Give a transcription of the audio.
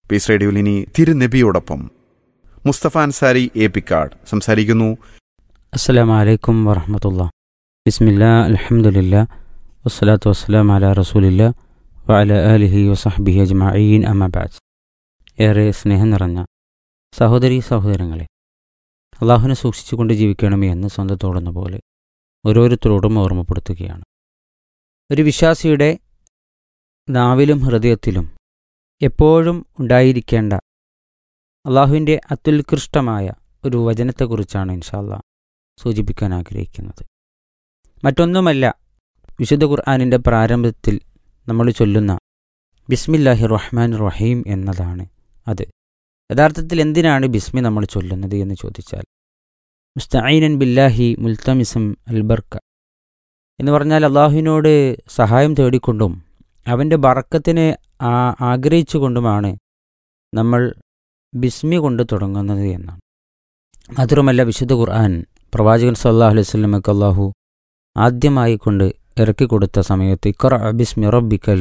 piece റേഡിയോയിൽ ഇനി തിരുനബിയോടൊപ്പം മുസ്തഫ അൻസാരി എ പിക്കാട് സംസാരിക്കുന്നു അസ്സലാമു അലൈക്കും വറഹമത്തുള്ള ബിസ്മില്ല അൽഹംദുലില്ല വസ്സലാത്തു വസ്സലാം അല റസൂലില്ല വഅല ആലിഹി വസഹ്ബിഹി അജ്മഈൻ അമ്മബാദ് ഏറെ സ്നേഹം നിറഞ്ഞ സഹോദരി സഹോദരങ്ങളെ അള്ളാഹുവിനെ സൂക്ഷിച്ചുകൊണ്ട് ജീവിക്കണമേ എന്ന് സ്വന്തത്തോടുന്ന പോലെ ഓരോരുത്തരോടും ഓർമ്മപ്പെടുത്തുകയാണ് ഒരു വിശ്വാസിയുടെ നാവിലും ഹൃദയത്തിലും എപ്പോഴും ഉണ്ടായിരിക്കേണ്ട അള്ളാഹുവിൻ്റെ അത്യുത്കൃഷ്ടമായ ഒരു വചനത്തെക്കുറിച്ചാണ് ഇൻഷാല്ലാ സൂചിപ്പിക്കാൻ ആഗ്രഹിക്കുന്നത് മറ്റൊന്നുമല്ല വിശുദ്ധ ഖുർആാനിൻ്റെ പ്രാരംഭത്തിൽ നമ്മൾ ചൊല്ലുന്ന ബിസ്മില്ലാഹി റഹ്മാൻ റഹീം എന്നതാണ് അത് യഥാർത്ഥത്തിൽ എന്തിനാണ് ബിസ്മി നമ്മൾ ചൊല്ലുന്നത് എന്ന് ചോദിച്ചാൽ മുസ്തഈനൻ ബില്ലാഹി മുൽത്തമിസം അൽബർക്ക എന്ന് പറഞ്ഞാൽ അള്ളാഹുവിനോട് സഹായം തേടിക്കൊണ്ടും അവൻ്റെ ബറക്കത്തിനെ ആ- ആഗ്രഹിച്ചുകൊണ്ടുമാണ് നമ്മൾ ബിസ്മി കൊണ്ട് തുടങ്ങുന്നത് എന്നാണ് മാത്രമല്ല വിശുദ്ധ ഖുർആൻ പ്രവാചകൻ സല്ലാഹു അലൈഹി സ്വലമക്ക് അള്ളാഹു ആദ്യമായി കൊണ്ട് ഇറക്കിക്കൊടുത്ത സമയത്ത് ഇഖറ ബിസ്മി റബ്ബിക്കൽ